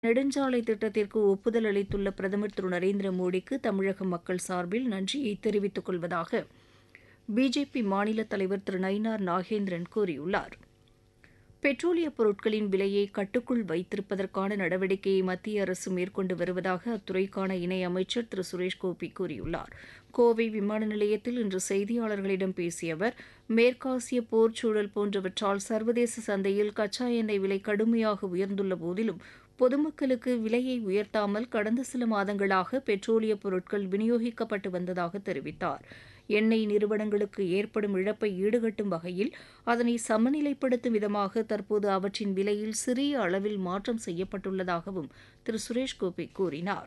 நெடுஞ்சாலை திட்டத்திற்கு ஒப்புதல் அளித்துள்ள பிரதமர் திரு நரேந்திர மோடிக்கு தமிழக மக்கள் சார்பில் நன்றியை தெரிவித்துக் கொள்வதாக பிஜேபி மாநில தலைவர் திரு நயினார் நாகேந்திரன் கூறியுள்ளார் பெட்ரோலிய பொருட்களின் விலையை கட்டுக்குள் வைத்திருப்பதற்கான நடவடிக்கையை மத்திய அரசு மேற்கொண்டு வருவதாக அத்துறைக்கான இணையமைச்சர் திரு சுரேஷ் கோபி கூறியுள்ளார் கோவை விமான நிலையத்தில் இன்று செய்தியாளர்களிடம் பேசிய அவர் மேற்காசிய போர்ச்சூழல் போன்றவற்றால் சர்வதேச சந்தையில் கச்சா எண்ணெய் விலை கடுமையாக உயர்ந்துள்ள போதிலும் பொதுமக்களுக்கு விலையை உயர்த்தாமல் கடந்த சில மாதங்களாக பெட்ரோலிய பொருட்கள் விநியோகிக்கப்பட்டு வந்ததாக தெரிவித்தார் எண்ணெய் நிறுவனங்களுக்கு ஏற்படும் இழப்பை ஈடுகட்டும் வகையில் அதனை சமநிலைப்படுத்தும் விதமாக தற்போது அவற்றின் விலையில் சிறிய அளவில் மாற்றம் செய்யப்பட்டுள்ளதாகவும் திரு சுரேஷ் கோபி கூறினார்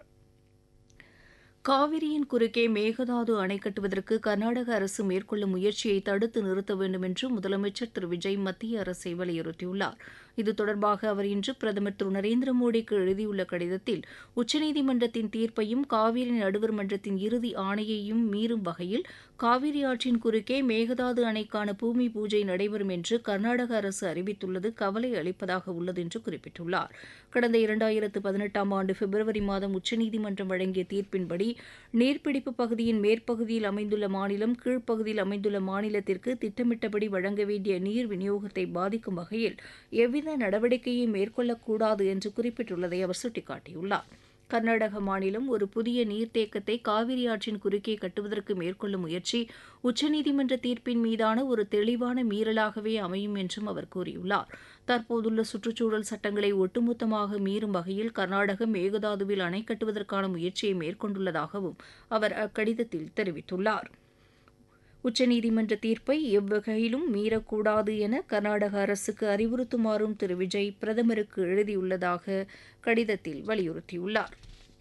காவிரியின் குறுக்கே மேகதாது அணை கட்டுவதற்கு கர்நாடக அரசு மேற்கொள்ளும் முயற்சியை தடுத்து நிறுத்த வேண்டும் என்று முதலமைச்சர் திரு விஜய் மத்திய அரசை வலியுறுத்தியுள்ளார் இது தொடர்பாக அவர் இன்று பிரதமர் திரு நரேந்திர மோடிக்கு எழுதியுள்ள கடிதத்தில் உச்சநீதிமன்றத்தின் தீர்ப்பையும் காவிரி நடுவர் மன்றத்தின் இறுதி ஆணையையும் மீறும் வகையில் காவிரி ஆற்றின் குறுக்கே மேகதாது அணைக்கான பூமி பூஜை நடைபெறும் என்று கர்நாடக அரசு அறிவித்துள்ளது கவலை அளிப்பதாக உள்ளது என்று குறிப்பிட்டுள்ளார் கடந்த இரண்டாயிரத்து பதினெட்டாம் ஆண்டு பிப்ரவரி மாதம் உச்சநீதிமன்றம் வழங்கிய தீர்ப்பின்படி நீர்பிடிப்பு பகுதியின் மேற்பகுதியில் அமைந்துள்ள மாநிலம் கீழ்ப்பகுதியில் அமைந்துள்ள மாநிலத்திற்கு திட்டமிட்டபடி வழங்க வேண்டிய நீர் விநியோகத்தை பாதிக்கும் வகையில் எவ்வித நடவடிக்கையை மேற்கொள்ளக்கூடாது என்று குறிப்பிட்டுள்ளதை அவர் சுட்டிக்காட்டியுள்ளார் கர்நாடக மாநிலம் ஒரு புதிய நீர்த்தேக்கத்தை காவிரி ஆற்றின் குறுக்கே கட்டுவதற்கு மேற்கொள்ளும் முயற்சி உச்சநீதிமன்ற தீர்ப்பின் மீதான ஒரு தெளிவான மீறலாகவே அமையும் என்றும் அவர் கூறியுள்ளார் தற்போதுள்ள சுற்றுச்சூழல் சட்டங்களை ஒட்டுமொத்தமாக மீறும் வகையில் கர்நாடகம் மேகதாதுவில் அணை கட்டுவதற்கான முயற்சியை மேற்கொண்டுள்ளதாகவும் அவர் அக்கடிதத்தில் தெரிவித்துள்ளார் உச்சநீதிமன்ற தீர்ப்பை எவ்வகையிலும் மீறக்கூடாது என கர்நாடக அரசுக்கு அறிவுறுத்துமாறும் திரு விஜய் பிரதமருக்கு எழுதியுள்ளதாக கடிதத்தில் வலியுறுத்தியுள்ளார்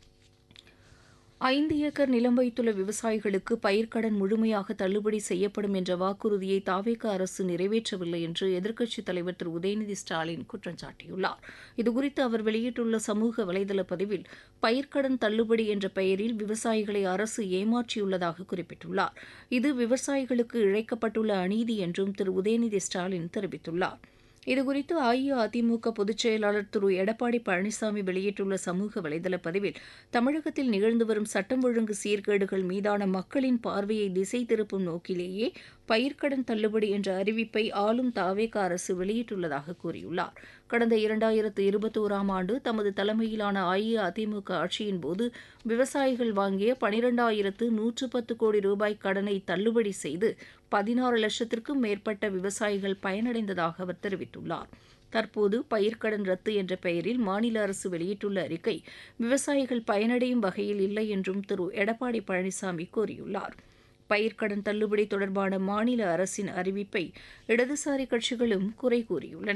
ஐந்து ஏக்கர் நிலம் வைத்துள்ள விவசாயிகளுக்கு பயிர்க்கடன் முழுமையாக தள்ளுபடி செய்யப்படும் என்ற வாக்குறுதியை தாவேக அரசு நிறைவேற்றவில்லை என்று எதிர்க்கட்சித் தலைவர் திரு உதயநிதி ஸ்டாலின் குற்றம் சாட்டியுள்ளார் இதுகுறித்து அவர் வெளியிட்டுள்ள சமூக வலைதள பதிவில் பயிர்க்கடன் தள்ளுபடி என்ற பெயரில் விவசாயிகளை அரசு ஏமாற்றியுள்ளதாக குறிப்பிட்டுள்ளார் இது விவசாயிகளுக்கு இழைக்கப்பட்டுள்ள அநீதி என்றும் திரு உதயநிதி ஸ்டாலின் தெரிவித்துள்ளார் இதுகுறித்து அஇஅதிமுக பொதுச் செயலாளர் திரு எடப்பாடி பழனிசாமி வெளியிட்டுள்ள சமூக வலைதள பதிவில் தமிழகத்தில் நிகழ்ந்து வரும் சட்டம் ஒழுங்கு சீர்கேடுகள் மீதான மக்களின் பார்வையை திசை திருப்பும் நோக்கிலேயே பயிர்க்கடன் தள்ளுபடி என்ற அறிவிப்பை ஆளும் தாவேக அரசு வெளியிட்டுள்ளதாக கூறியுள்ளார் கடந்த இரண்டாயிரத்து இருபத்தோராம் ஆண்டு தமது தலைமையிலான அஇஅதிமுக ஆட்சியின் போது விவசாயிகள் வாங்கிய பனிரெண்டாயிரத்து நூற்று பத்து கோடி ரூபாய் கடனை தள்ளுபடி செய்து பதினாறு லட்சத்திற்கும் மேற்பட்ட விவசாயிகள் பயனடைந்ததாக அவர் தெரிவித்துள்ளார் தற்போது பயிர்க்கடன் ரத்து என்ற பெயரில் மாநில அரசு வெளியிட்டுள்ள அறிக்கை விவசாயிகள் பயனடையும் வகையில் இல்லை என்றும் திரு எடப்பாடி பழனிசாமி கூறியுள்ளார் பயிர்க்கடன் தள்ளுபடி தொடர்பான மாநில அரசின் அறிவிப்பை இடதுசாரி கட்சிகளும் குறை கூறியுள்ளன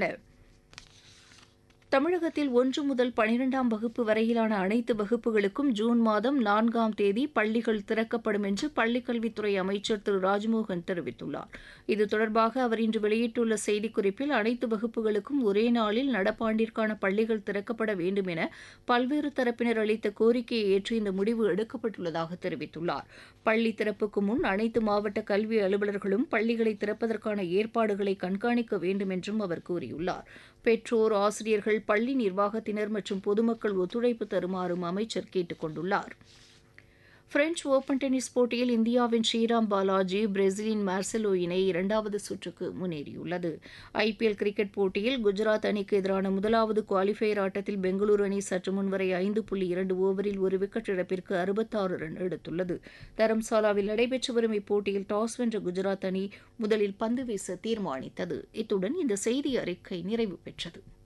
தமிழகத்தில் ஒன்று முதல் பனிரெண்டாம் வகுப்பு வரையிலான அனைத்து வகுப்புகளுக்கும் ஜூன் மாதம் நான்காம் தேதி பள்ளிகள் திறக்கப்படும் என்று பள்ளிக்கல்வித்துறை அமைச்சர் திரு ராஜ்மோகன் தெரிவித்துள்ளார் இது தொடர்பாக அவர் இன்று வெளியிட்டுள்ள செய்திக்குறிப்பில் அனைத்து வகுப்புகளுக்கும் ஒரே நாளில் நடப்பாண்டிற்கான பள்ளிகள் திறக்கப்பட வேண்டும் என பல்வேறு தரப்பினர் அளித்த கோரிக்கையை ஏற்று இந்த முடிவு எடுக்கப்பட்டுள்ளதாக தெரிவித்துள்ளார் பள்ளி திறப்புக்கு முன் அனைத்து மாவட்ட கல்வி அலுவலர்களும் பள்ளிகளை திறப்பதற்கான ஏற்பாடுகளை கண்காணிக்க வேண்டும் என்றும் அவர் கூறியுள்ளார் பெற்றோர் ஆசிரியர்கள் பள்ளி நிர்வாகத்தினர் மற்றும் பொதுமக்கள் ஒத்துழைப்பு தருமாறும் அமைச்சர் கேட்டுக் கொண்டுள்ளார் பிரெஞ்ச் ஓபன் டென்னிஸ் போட்டியில் இந்தியாவின் ஸ்ரீராம் பாலாஜி பிரேசிலின் மார்செலோ இணை இரண்டாவது சுற்றுக்கு முன்னேறியுள்ளது ஐபிஎல் கிரிக்கெட் போட்டியில் குஜராத் அணிக்கு எதிரான முதலாவது குவாலிஃபயர் ஆட்டத்தில் பெங்களூரு அணி சற்று முன்வரை ஐந்து புள்ளி இரண்டு ஓவரில் ஒரு விக்கெட் இழப்பிற்கு அறுபத்தாறு ரன் எடுத்துள்ளது தரம்சாலாவில் நடைபெற்று வரும் இப்போட்டியில் டாஸ் வென்ற குஜராத் அணி முதலில் பந்து வீச தீர்மானித்தது இத்துடன் இந்த செய்தி அறிக்கை நிறைவு பெற்றது